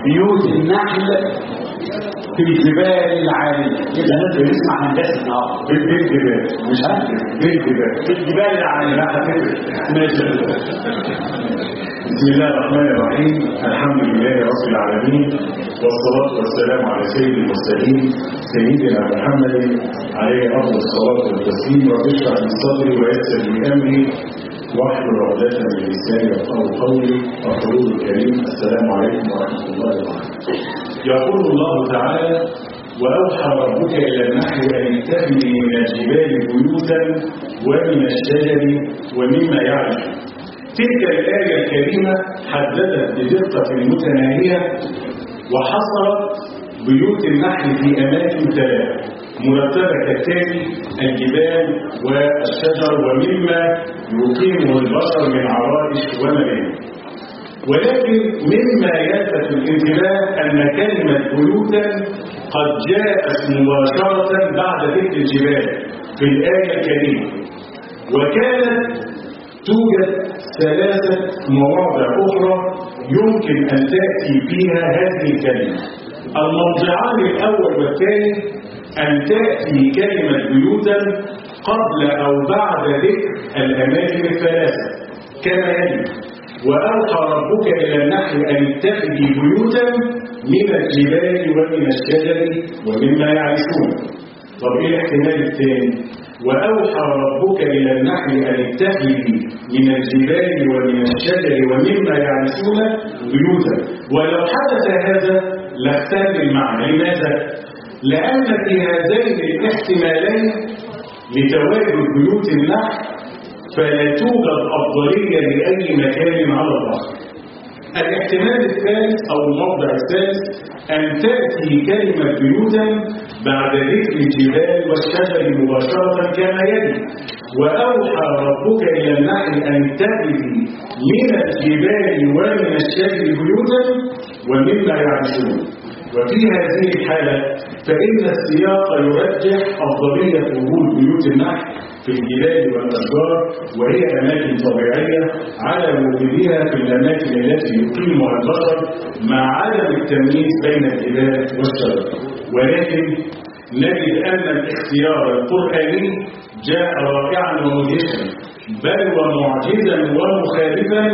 بيوت النحل في الجبال العالية يبقى الناس بنسمع هندسة النهارده في في الجبال مش عارف في الجبال في الجبال العالية لا هتفرق ماشي بسم الله الرحمن الرحيم الحمد لله رب العالمين والصلاة والسلام على سيد المرسلين سيدنا محمد عليه أفضل الصلاة والتسليم رب اشرح لي صدري ويسر لي أمري واحلل عقدة من لساني يفقهوا قولي وقول الكريم السلام عليكم ورحمة الله وبركاته يقول الله تعالى وأوحى ربك إلى النحل أن اتخذي من الجبال بيوتا ومن الشجر ومما يعرشون تلك الآية الكريمة حددت بدقة متناهية وحصرت بيوت النحل في أماكن ثلاثة مرتبة كالتالي الجبال والشجر ومما يقيمه البشر من عرائش ومباني ولكن مما يلفت الانتباه أن كلمة بيوتا قد جاءت مباشرة بعد ذكر الجبال في الآية الكريمة وكانت توجد ثلاثة مواضع أخرى يمكن أن تأتي فيها هذه الكلمة الموضعان الأول والثاني أن تأتي كلمة بيوتا قبل أو بعد ذكر الأماكن الثلاثة كما يلي وأوحى ربك إلى النحل أن اتخذي بيوتا من الجبال ومن الشجر ومما يعرشون طب إيه الاحتمال الثاني وأوحى ربك إلى النحل أن اتخذي من الجبال ومن الشجر ومما يعرشون بيوتا ولو حدث هذا لاختل المعنى لماذا؟ لأن في هذين الاحتمالين لتواجد بيوت النحل فلا توجد أفضلية لأي مكان على الأرض الاحتمال الثالث أو الموضع الثالث أن تأتي كلمة بيوتا بعد ذكر الجبال والشجر مباشرة كما يلي وأوحى ربك إلى النحل أن تأتي من الجبال ومن الشجر بيوتا ومما يعرشون وفي هذه الحالة فإن السياق يرجح أفضلية وجود بيوت النحل في الجبال والأشجار وهي أماكن طبيعية على وجودها في الأماكن التي يقيمها البشر مع عدم التمييز بين الجبال والشجر ولكن نجد أن الاختيار القرآني جاء رائعا ومدهشا بل ومعجزا ومخالفا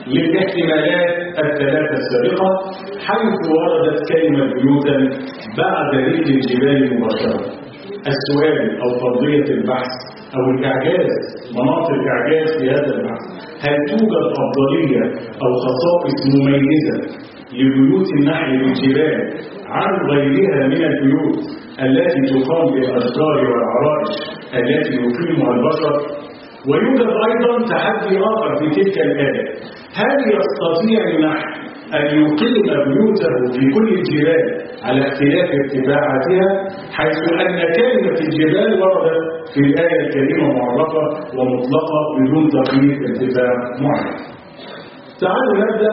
للاحتمالات الثلاثة السابقة حيث وردت كلمة بيوتا بعد ذكر الجبال مباشرة السؤال أو فرضية البحث أو الإعجاز مناطق الإعجاز في هذا البحث هل توجد أفضلية أو خصائص مميزة لبيوت النحل بالجبال عن غيرها من البيوت التي تقام بالأشجار والعرائش التي يقيمها البشر ويوجد أيضا تحدي آخر في تلك الآية هل يستطيع النحل أن يقيم بيوته في كل الجبال على اختلاف ارتفاعاتها حيث أن كلمة الجبال وردت في الآية الكريمة معرفة ومطلقة بدون تقييد ارتفاع معين تعالوا نبدأ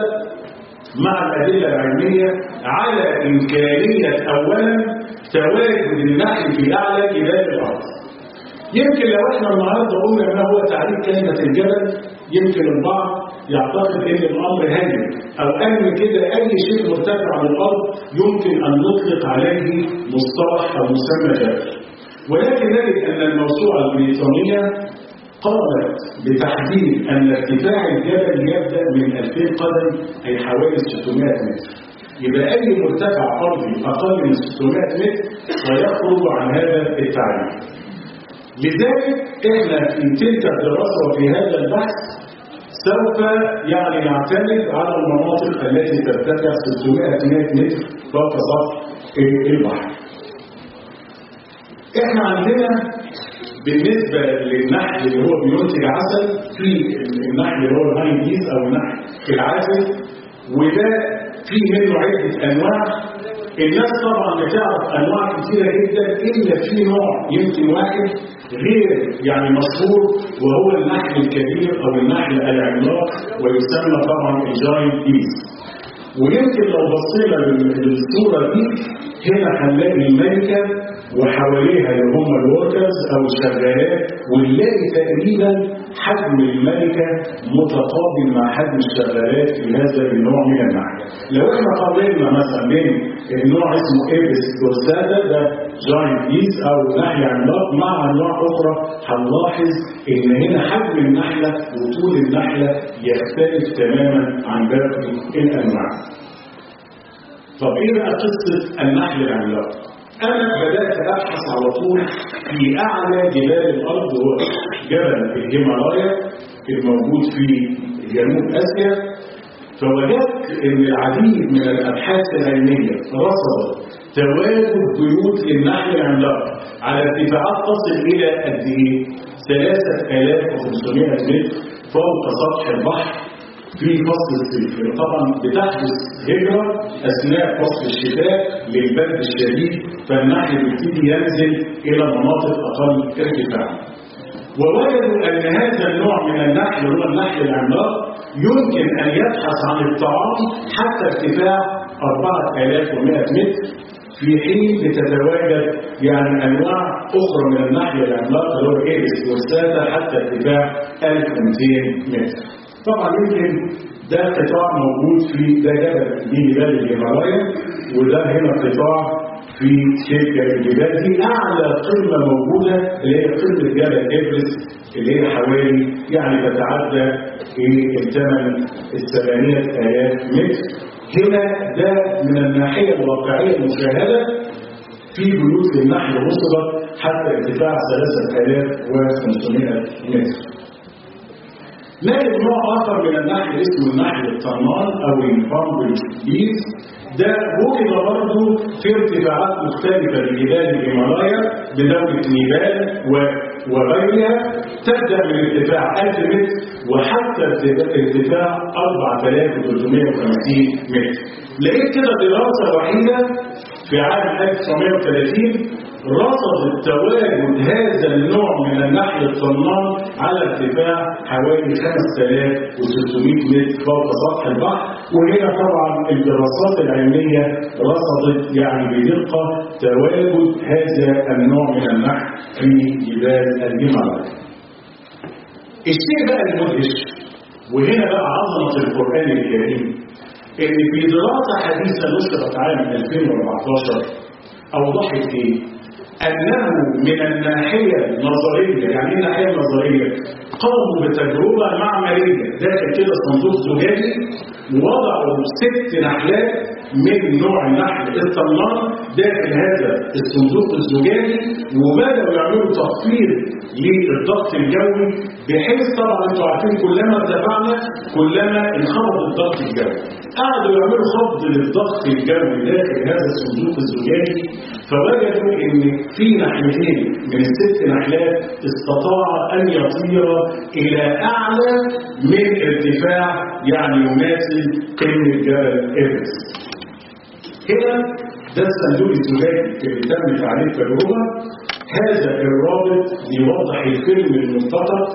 مع الأدلة العلمية على إمكانية أولا تواجد النحل في أعلى جبال الأرض يمكن لو احنا النهارده قلنا ما هو تعريف كلمة الجبل يمكن البعض يعتقد ان الامر هين او ان كده اي شيء مرتفع عن الارض يمكن ان نطلق عليه مصطلح او مسمى جبل ولكن نجد ان الموسوعة البريطانية قامت بتحديد ان ارتفاع الجبل يبدأ من 2000 قدم اي حوالي 600 متر يبقى اي مرتفع ارضي اقل من 600 متر سيخرج عن هذا التعريف لذلك احنا في تلك الدراسة وفي هذا البحث سوف يعني نعتمد على المناطق التي ترتفع 600 متر فوق سطح البحر. احنا عندنا بالنسبة للنحل اللي هو بينتج عسل في النحل اللي هو الهاي بيز او النحل العسل وده في منه عدة انواع الناس طبعا بتعرف انواع كثيرة جدا الا في نوع يمكن واحد غير يعني مشهور وهو النحل الكبير او النحل العملاق ويسمى طبعا الجاينت بيس ويمكن لو بصينا للصورة دي هنا هنلاقي الملكة وحواليها اللي هم الوركرز أو الشغالات ونلاقي تقريبا حجم الملكة متقابل مع حجم الشغالات في هذا النوع من النحل. لو احنا قارنا مثلا بين النوع اسمه ايبس دوستاتا ده جاينت بيس او نحل عملاق مع انواع اخرى هنلاحظ ان هنا حجم النحله وطول النحله يختلف تماما عن باقي الانواع. طب ايه بقى قصه النحل العملاق؟ انا بدات ابحث على طول في اعلى جبال الارض هو جبل الهيمالايا الموجود في جنوب اسيا فوجدت ان العديد من الابحاث العلميه رصدت تواجد بيوت للنحل العملاق على ارتفاعات تصل الى قد ايه؟ 3500 متر فوق سطح البحر في فصل الصيف طبعا بتحدث هجرة أثناء فصل الشتاء للبرد الشديد فالنحل بيبتدي ينزل إلى مناطق أقل ارتفاعا ووجدوا أن هذا النوع من النحل هو النحل العملاق يمكن أن يبحث عن الطعام حتى ارتفاع 4100 متر في حين بتتواجد يعني انواع اخرى من النحل العملاق اللي هو الايرس والساتا حتى ارتفاع 1200 متر. طبعا يمكن ده قطاع موجود في ده جبل دي جبال الهيمالايا وده هنا قطاع في شبه الجبال دي اعلى قمه موجوده اللي هي قمه جبل ايفرست اللي هي حوالي يعني تتعدى في الثمن الثمانية آلاف متر هنا ده من الناحية الواقعية المشاهدة في بيوت للنحل وصلت حتى ارتفاع 3500 متر نجد نوع آخر من النحل اسمه النحل الطنان أو البامبل بيز ده وجد برضه في ارتفاعات مختلفة لجبال الهيمالايا بدولة نيبال وغيرها تبدأ من ارتفاع 1000 متر وحتى ارتفاع 4350 متر. لقيت كده دراسة وحيدة في عام 1930 رصدت تواجد هذا النوع من النحل الطنان على ارتفاع حوالي 5600 متر فوق سطح البحر وهنا طبعا الدراسات العلميه رصدت يعني بدقه تواجد هذا النوع من النحل في جبال الهيمالايا. الشيء بقى المدهش وهنا بقى عظمه القران الكريم ان في دراسه حديثه نشرت عام 2014 اوضحت ايه؟ أنه من الناحية النظرية يعني ايه الناحية النظرية قاموا بتجربة معملية داخل كده صندوق زجاجي ووضعوا ست نحلات من نوع النحل الطنان داخل هذا الصندوق الزجاجي وبدأوا يعملوا تخفيض للضغط الجوي بحيث طبعا انتوا عارفين كلما ارتفعنا كلما انخفض الضغط الجوي قعدوا يعملوا خفض للضغط الجوي داخل هذا الصندوق الزجاجي فوجدوا ان في نحلتين من الست نحلات استطاع ان يطير الى اعلى من ارتفاع يعني يماثل قمه جبل ايفرست. هنا ده الصندوق الزجاجي اللي تم عليه التجربه هذا الرابط بيوضح الفيلم الملتقط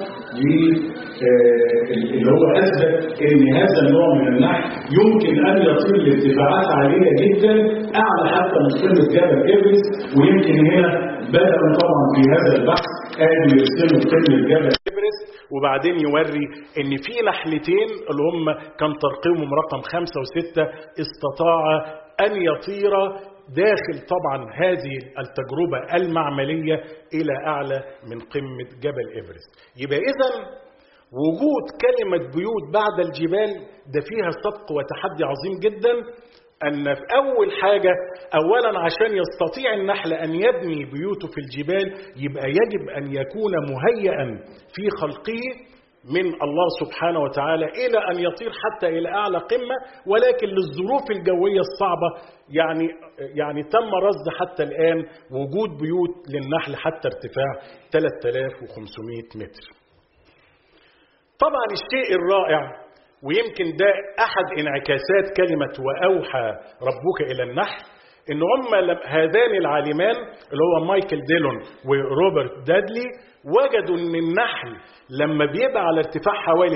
اللي هو اثبت ان هذا النوع من النحل يمكن ان يطير لارتفاعات عاليه جدا اعلى حتى من قمه جبل ايفرست ويمكن هنا بداوا طبعا في هذا البحث قالوا يرسموا قمه جبل ايفرست وبعدين يوري ان في نحلتين اللي هم كان ترقيمهم رقم خمسة وستة استطاع ان يطير داخل طبعا هذه التجربة المعملية إلى أعلى من قمة جبل إيفرست يبقى إذا وجود كلمة بيوت بعد الجبال ده فيها سبق وتحدي عظيم جدا أن في أول حاجة أولا عشان يستطيع النحل أن يبني بيوته في الجبال يبقى يجب أن يكون مهيئا في خلقه من الله سبحانه وتعالى إلى أن يطير حتى إلى أعلى قمة ولكن للظروف الجوية الصعبة يعني يعني تم رصد حتى الآن وجود بيوت للنحل حتى ارتفاع 3500 متر. طبعا الشيء الرائع ويمكن ده أحد انعكاسات كلمة وأوحى ربك إلى النحل إن هم هذان العالمان اللي هو مايكل ديلون وروبرت دادلي وجدوا إن النحل لما بيبقى على ارتفاع حوالي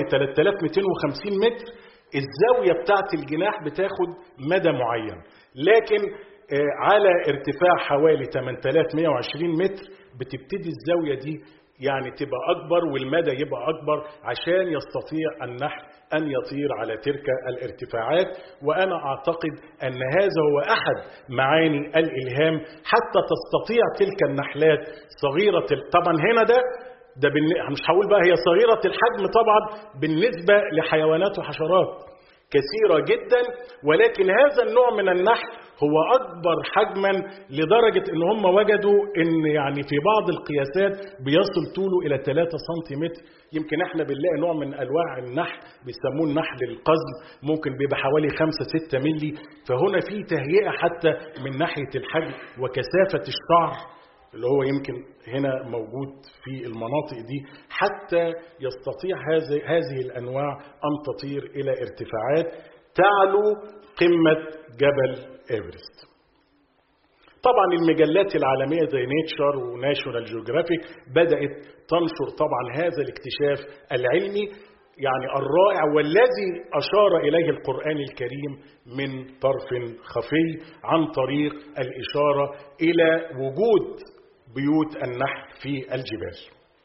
3250 متر الزاوية بتاعت الجناح بتاخد مدى معين لكن آه، على ارتفاع حوالي 8120 متر بتبتدي الزاوية دي يعني تبقى أكبر والمدى يبقى أكبر عشان يستطيع النحل أن يطير على تلك الارتفاعات وأنا أعتقد أن هذا هو أحد معاني الإلهام حتى تستطيع تلك النحلات صغيرة ال- طبعا هنا ده ده بالن- مش هقول بقى هي صغيرة الحجم طبعا بالنسبة لحيوانات وحشرات كثيرة جدا ولكن هذا النوع من النحل هو أكبر حجما لدرجة إن هم وجدوا إن يعني في بعض القياسات بيصل طوله إلى 3 سنتيمتر يمكن إحنا بنلاقي نوع من أنواع النحل بيسموه النحل القزم ممكن بيبقى حوالي 5 6 ملي فهنا في تهيئة حتى من ناحية الحجم وكثافة الشعر اللي هو يمكن هنا موجود في المناطق دي حتى يستطيع هذه هذه الانواع ان تطير الى ارتفاعات تعلو قمه جبل ايفرست. طبعا المجلات العالميه زي نيتشر وناشونال جيوغرافيك بدات تنشر طبعا هذا الاكتشاف العلمي يعني الرائع والذي اشار اليه القران الكريم من طرف خفي عن طريق الاشاره الى وجود بيوت النحل في الجبال.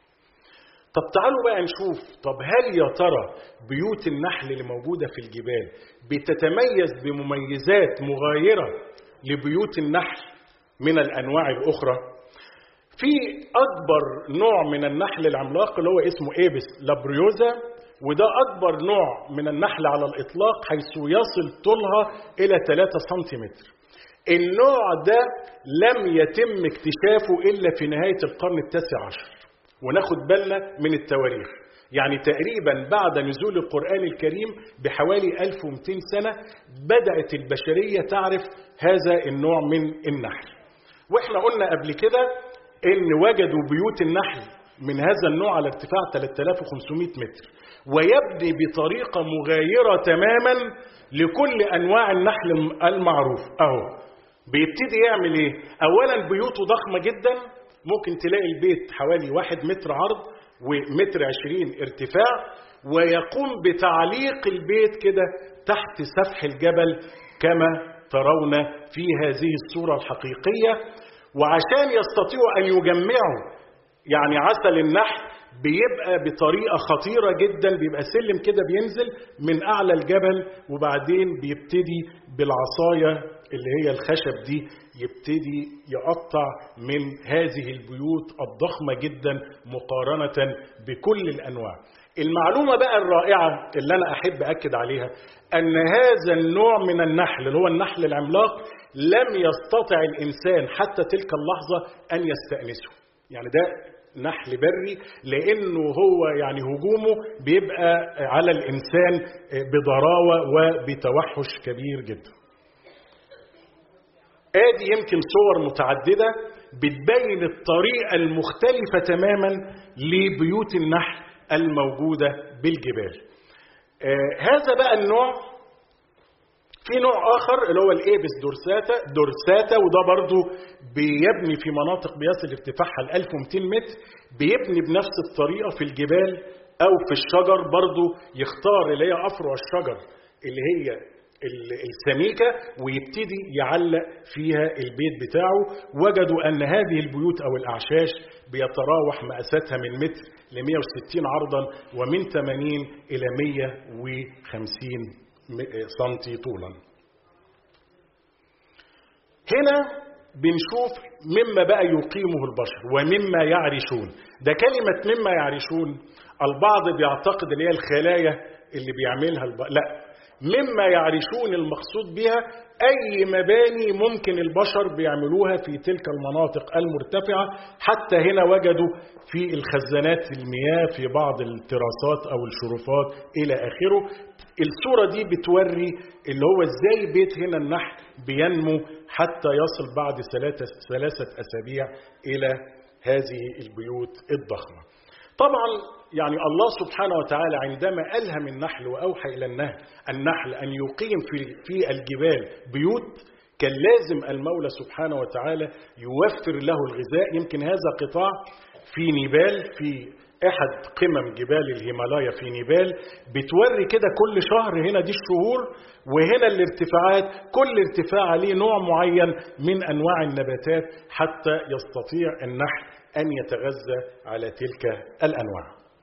طب تعالوا بقى نشوف طب هل يا ترى بيوت النحل اللي موجوده في الجبال بتتميز بمميزات مغايره لبيوت النحل من الانواع الاخرى؟ في اكبر نوع من النحل العملاق اللي هو اسمه ايبس لابريوزا وده اكبر نوع من النحل على الاطلاق حيث يصل طولها الى 3 سنتيمتر. النوع ده لم يتم اكتشافه الا في نهايه القرن التاسع عشر وناخد بالنا من التواريخ يعني تقريبا بعد نزول القرآن الكريم بحوالي 1200 سنة بدأت البشرية تعرف هذا النوع من النحل واحنا قلنا قبل كده ان وجدوا بيوت النحل من هذا النوع على ارتفاع 3500 متر ويبني بطريقة مغايرة تماما لكل أنواع النحل المعروف أهو بيبتدي يعمل ايه اولا بيوته ضخمه جدا ممكن تلاقي البيت حوالي واحد متر عرض ومتر عشرين ارتفاع ويقوم بتعليق البيت كده تحت سفح الجبل كما ترون في هذه الصورة الحقيقية وعشان يستطيعوا أن يجمعوا يعني عسل النحل بيبقى بطريقة خطيرة جدا بيبقى سلم كده بينزل من أعلى الجبل وبعدين بيبتدي بالعصاية اللي هي الخشب دي يبتدي يقطع من هذه البيوت الضخمة جدا مقارنة بكل الأنواع المعلومة بقى الرائعة اللي أنا أحب أكد عليها أن هذا النوع من النحل اللي هو النحل العملاق لم يستطع الإنسان حتى تلك اللحظة أن يستأنسه يعني ده نحل بري لانه هو يعني هجومه بيبقى على الانسان بضراوه وبتوحش كبير جدا. ادي يمكن صور متعدده بتبين الطريقه المختلفه تماما لبيوت النحل الموجوده بالجبال. آه هذا بقى النوع في نوع اخر اللي هو الايبس دورساتا دورساتا وده برضو بيبني في مناطق بيصل ارتفاعها ل 1200 متر بيبني بنفس الطريقه في الجبال او في الشجر برضو يختار اللي هي افرع الشجر اللي هي السميكه ويبتدي يعلق فيها البيت بتاعه وجدوا ان هذه البيوت او الاعشاش بيتراوح مقاساتها من متر ل 160 عرضا ومن 80 الى 150 سنتي طولا هنا بنشوف مما بقى يقيمه البشر ومما يعرشون ده كلمة مما يعرشون البعض بيعتقد اللي هي الخلايا اللي بيعملها الب... لا مما يعرشون المقصود بها أي مباني ممكن البشر بيعملوها في تلك المناطق المرتفعة حتى هنا وجدوا في الخزانات المياه في بعض التراسات أو الشرفات إلى آخره الصورة دي بتوري اللي هو ازاي بيت هنا النحل بينمو حتى يصل بعد ثلاثة, ثلاثة أسابيع إلى هذه البيوت الضخمة طبعا يعني الله سبحانه وتعالى عندما ألهم النحل وأوحى إلى النهل النحل أن يقيم في, في الجبال بيوت كان لازم المولى سبحانه وتعالى يوفر له الغذاء يمكن هذا قطاع في نيبال في احد قمم جبال الهيمالايا في نيبال بتوري كده كل شهر هنا دي الشهور وهنا الارتفاعات كل ارتفاع عليه نوع معين من انواع النباتات حتى يستطيع النحل ان يتغذى على تلك الانواع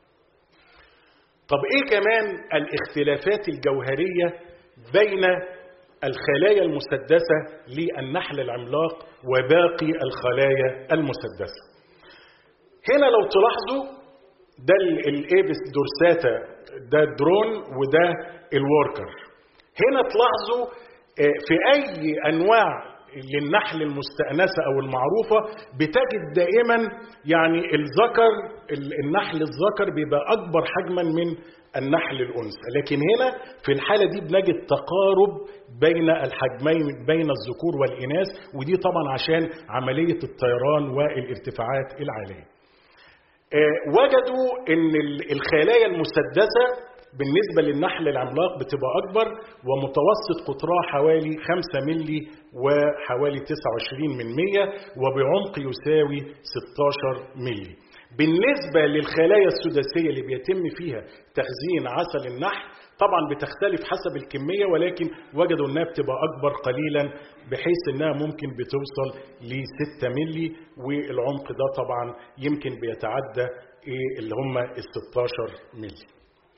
طب ايه كمان الاختلافات الجوهريه بين الخلايا المسدسه للنحل العملاق وباقي الخلايا المسدسه هنا لو تلاحظوا ده الايبس دورساتا ده الدرون وده الوركر هنا تلاحظوا في اي انواع للنحل المستأنسة أو المعروفة بتجد دائما يعني الذكر النحل الذكر بيبقى أكبر حجما من النحل الأنثى لكن هنا في الحالة دي بنجد تقارب بين الحجمين بين الذكور والإناث ودي طبعا عشان عملية الطيران والارتفاعات العالية وجدوا ان الخلايا المسدسه بالنسبه للنحل العملاق بتبقى اكبر ومتوسط قطرها حوالي 5 ملي وحوالي 29 من 100 وبعمق يساوي 16 ملي بالنسبة للخلايا السداسية اللي بيتم فيها تخزين عسل النحل طبعا بتختلف حسب الكمية ولكن وجدوا انها بتبقى اكبر قليلا بحيث انها ممكن بتوصل ل 6 ملي والعمق ده طبعا يمكن بيتعدى ايه اللي هم ال 16 ملي.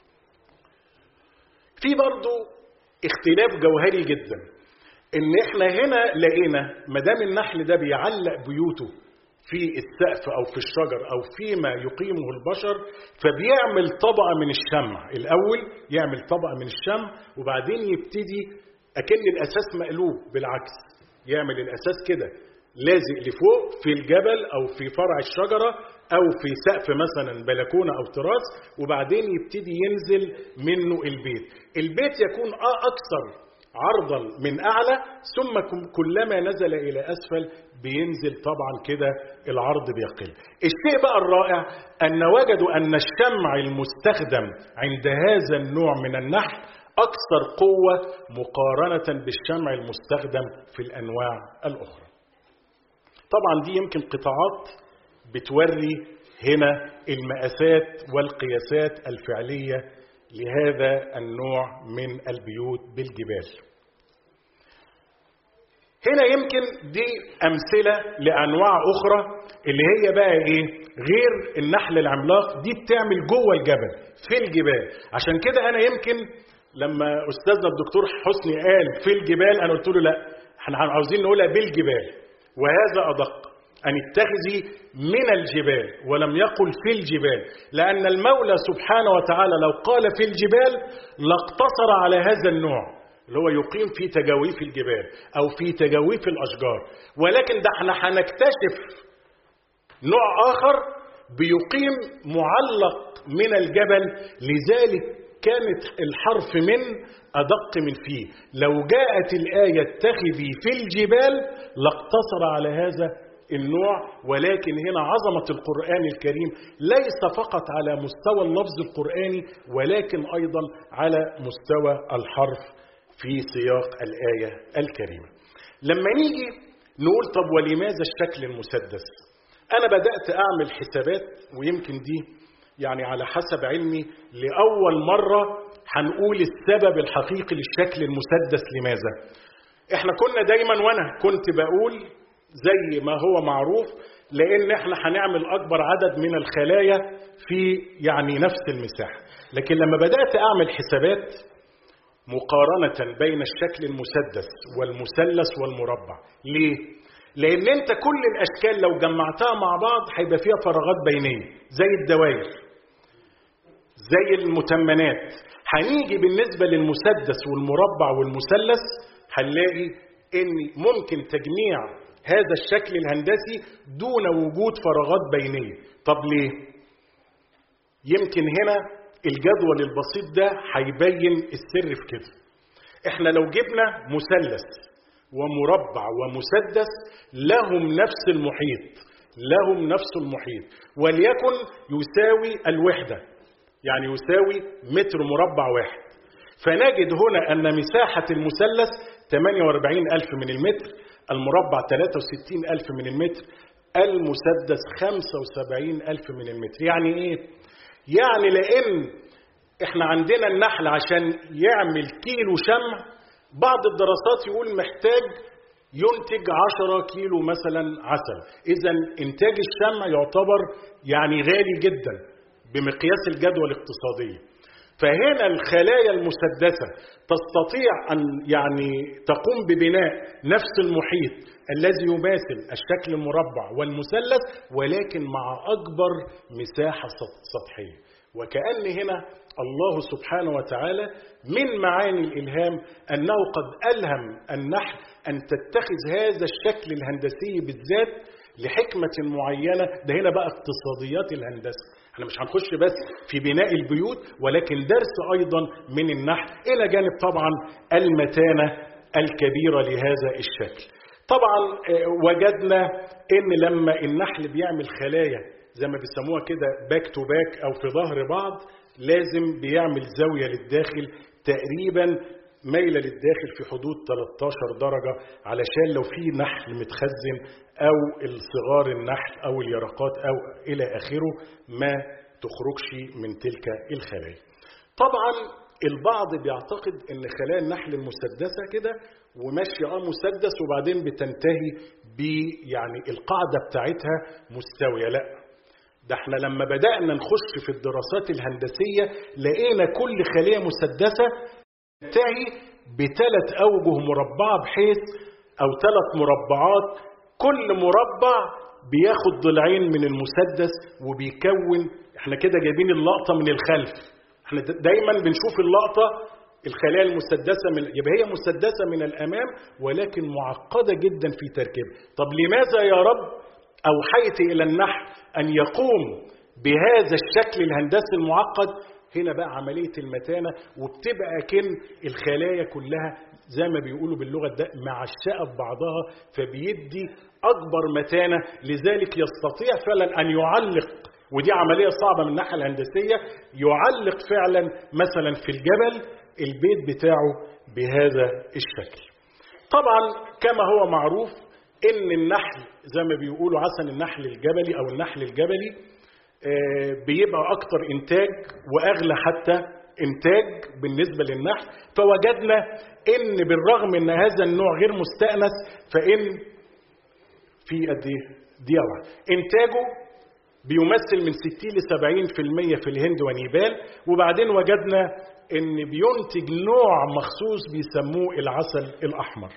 في برضو اختلاف جوهري جدا ان احنا هنا لقينا ما دام النحل ده بيعلق بيوته في السقف او في الشجر او فيما يقيمه البشر فبيعمل طبقه من الشمع الاول يعمل طبقه من الشمع وبعدين يبتدي اكن الاساس مقلوب بالعكس يعمل الاساس كده لازق لفوق في الجبل او في فرع الشجره او في سقف مثلا بلكونه او تراس وبعدين يبتدي ينزل منه البيت البيت يكون اكثر عرضا من اعلى ثم كلما نزل الى اسفل بينزل طبعا كده العرض بيقل الشيء بقى الرائع ان وجدوا ان الشمع المستخدم عند هذا النوع من النحل اكثر قوه مقارنه بالشمع المستخدم في الانواع الاخرى طبعا دي يمكن قطاعات بتوري هنا المقاسات والقياسات الفعليه لهذا النوع من البيوت بالجبال هنا يمكن دي أمثلة لأنواع أخرى اللي هي بقى إيه غير النحل العملاق دي بتعمل جوه الجبل في الجبال عشان كده أنا يمكن لما أستاذنا الدكتور حسني قال في الجبال أنا قلت له لا احنا عاوزين نقولها بالجبال وهذا أدق أن اتخذي من الجبال ولم يقل في الجبال لأن المولى سبحانه وتعالى لو قال في الجبال لاقتصر على هذا النوع اللي هو يقيم في تجاويف الجبال أو في تجاويف الأشجار ولكن ده احنا هنكتشف نوع آخر بيقيم معلق من الجبل لذلك كانت الحرف من أدق من فيه لو جاءت الآية اتخذي في الجبال لاقتصر على هذا النوع ولكن هنا عظمة القرآن الكريم ليس فقط على مستوى اللفظ القرآني ولكن أيضا على مستوى الحرف في سياق الآية الكريمة لما نيجي نقول طب ولماذا الشكل المسدس أنا بدأت أعمل حسابات ويمكن دي يعني على حسب علمي لأول مرة هنقول السبب الحقيقي للشكل المسدس لماذا احنا كنا دايما وانا كنت بقول زي ما هو معروف لان احنا هنعمل اكبر عدد من الخلايا في يعني نفس المساحه لكن لما بدات اعمل حسابات مقارنه بين الشكل المسدس والمثلث والمربع ليه لان انت كل الاشكال لو جمعتها مع بعض هيبقى فيها فراغات بينيه زي الدوائر زي المتمنات هنيجي بالنسبه للمسدس والمربع والمثلث هنلاقي ان ممكن تجميع هذا الشكل الهندسي دون وجود فراغات بينيه طب ليه يمكن هنا الجدول البسيط ده هيبين السر في كده احنا لو جبنا مثلث ومربع ومسدس لهم نفس المحيط لهم نفس المحيط وليكن يساوي الوحده يعني يساوي متر مربع واحد فنجد هنا أن مساحة المثلث 48 ألف من المتر المربع 63 ألف من المتر المسدس 75 ألف من المتر يعني إيه؟ يعني لأن إحنا عندنا النحل عشان يعمل كيلو شمع بعض الدراسات يقول محتاج ينتج 10 كيلو مثلا عسل إذا إنتاج الشمع يعتبر يعني غالي جدا بمقياس الجدوى الاقتصادية فهنا الخلايا المسدسة تستطيع أن يعني تقوم ببناء نفس المحيط الذي يماثل الشكل المربع والمثلث ولكن مع أكبر مساحة سطحية وكأن هنا الله سبحانه وتعالى من معاني الإلهام أنه قد ألهم النحل أن تتخذ هذا الشكل الهندسي بالذات لحكمة معينة ده هنا بقى اقتصاديات الهندسة احنا مش هنخش بس في بناء البيوت ولكن درس أيضا من النحل إلى جانب طبعا المتانة الكبيرة لهذا الشكل طبعا وجدنا ان لما النحل بيعمل خلايا زي ما بيسموها كده باك تو باك او في ظهر بعض لازم بيعمل زاويه للداخل تقريبا مايله للداخل في حدود 13 درجه علشان لو في نحل متخزن او الصغار النحل او اليرقات او الى اخره ما تخرجش من تلك الخلايا. طبعا البعض بيعتقد ان خلايا النحل المسدسه كده وماشيه اه مسدس وبعدين بتنتهي ب يعني القاعده بتاعتها مستويه لا ده احنا لما بدانا نخش في الدراسات الهندسيه لقينا كل خليه مسدسه تنتهي بثلاث اوجه مربعه بحيث او ثلاث مربعات كل مربع بياخد ضلعين من المسدس وبيكون احنا كده جايبين اللقطه من الخلف احنا دايما بنشوف اللقطه الخلايا المسدسة من يبقى هي مسدسة من الأمام ولكن معقدة جدا في تركيبها طب لماذا يا رب أوحيت إلى النحل أن يقوم بهذا الشكل الهندسي المعقد هنا بقى عملية المتانة وبتبقى كن الخلايا كلها زي ما بيقولوا باللغة ده معشقة ببعضها فبيدي أكبر متانة لذلك يستطيع فعلا أن يعلق ودي عملية صعبة من الناحية الهندسية يعلق فعلا مثلا في الجبل البيت بتاعه بهذا الشكل طبعا كما هو معروف ان النحل زي ما بيقولوا عسل النحل الجبلي او النحل الجبلي بيبقى اكتر انتاج واغلى حتى انتاج بالنسبه للنحل فوجدنا ان بالرغم ان هذا النوع غير مستانس فان في قد ايه دقيقه واحده انتاجه بيمثل من 60 ل 70% في الهند ونيبال وبعدين وجدنا ان بينتج نوع مخصوص بيسموه العسل الاحمر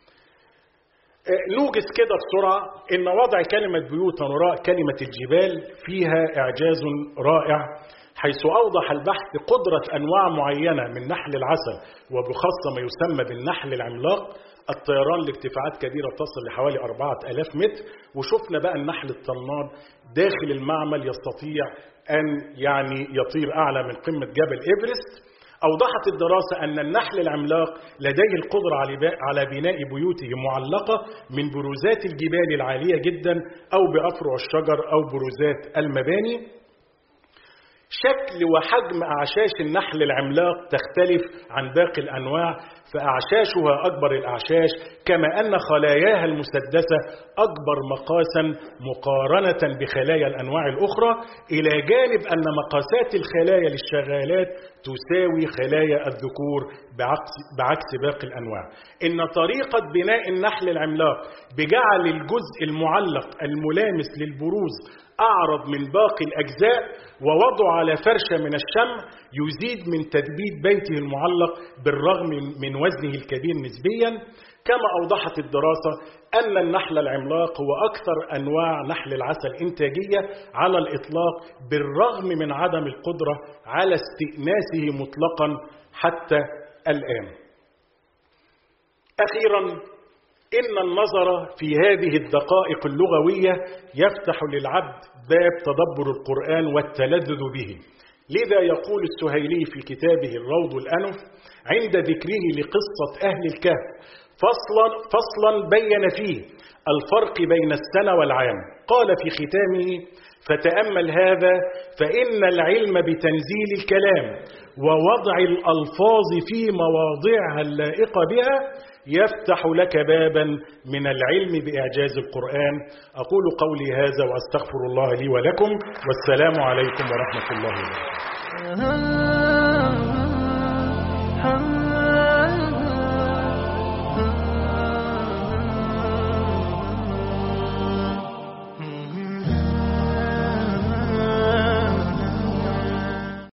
نوجد كده بسرعة إن وضع كلمة بيوتا وراء كلمة الجبال فيها إعجاز رائع حيث أوضح البحث قدرة أنواع معينة من نحل العسل وبخاصة ما يسمى بالنحل العملاق الطيران لارتفاعات كبيرة تصل لحوالي 4000 متر وشفنا بقى النحل الطناد داخل المعمل يستطيع أن يعني يطير أعلى من قمة جبل إيفرست أوضحت الدراسة أن النحل العملاق لديه القدرة على بناء بيوته معلقة من بروزات الجبال العالية جدا أو بأفرع الشجر أو بروزات المباني شكل وحجم أعشاش النحل العملاق تختلف عن باقي الأنواع فأعشاشها أكبر الأعشاش كما أن خلاياها المسدسة أكبر مقاسا مقارنة بخلايا الأنواع الأخرى إلى جانب أن مقاسات الخلايا للشغالات تساوي خلايا الذكور بعكس, بعكس باقي الأنواع إن طريقة بناء النحل العملاق بجعل الجزء المعلق الملامس للبروز أعرض من باقي الأجزاء ووضعه على فرشة من الشمع يزيد من تثبيت بيته المعلق بالرغم من وزنه الكبير نسبيا كما أوضحت الدراسة أن النحل العملاق هو أكثر أنواع نحل العسل إنتاجية على الإطلاق بالرغم من عدم القدرة على استئناسه مطلقا حتى الآن أخيرا إن النظر في هذه الدقائق اللغوية يفتح للعبد باب تدبر القرآن والتلذذ به لذا يقول السهيلي في كتابه الروض الأنف عند ذكره لقصة أهل الكهف فصلا, فصلا بين فيه الفرق بين السنة والعام قال في ختامه فتأمل هذا فإن العلم بتنزيل الكلام ووضع الألفاظ في مواضعها اللائقة بها يفتح لك بابا من العلم بإعجاز القرآن أقول قولي هذا وأستغفر الله لي ولكم والسلام عليكم ورحمة الله وبركاته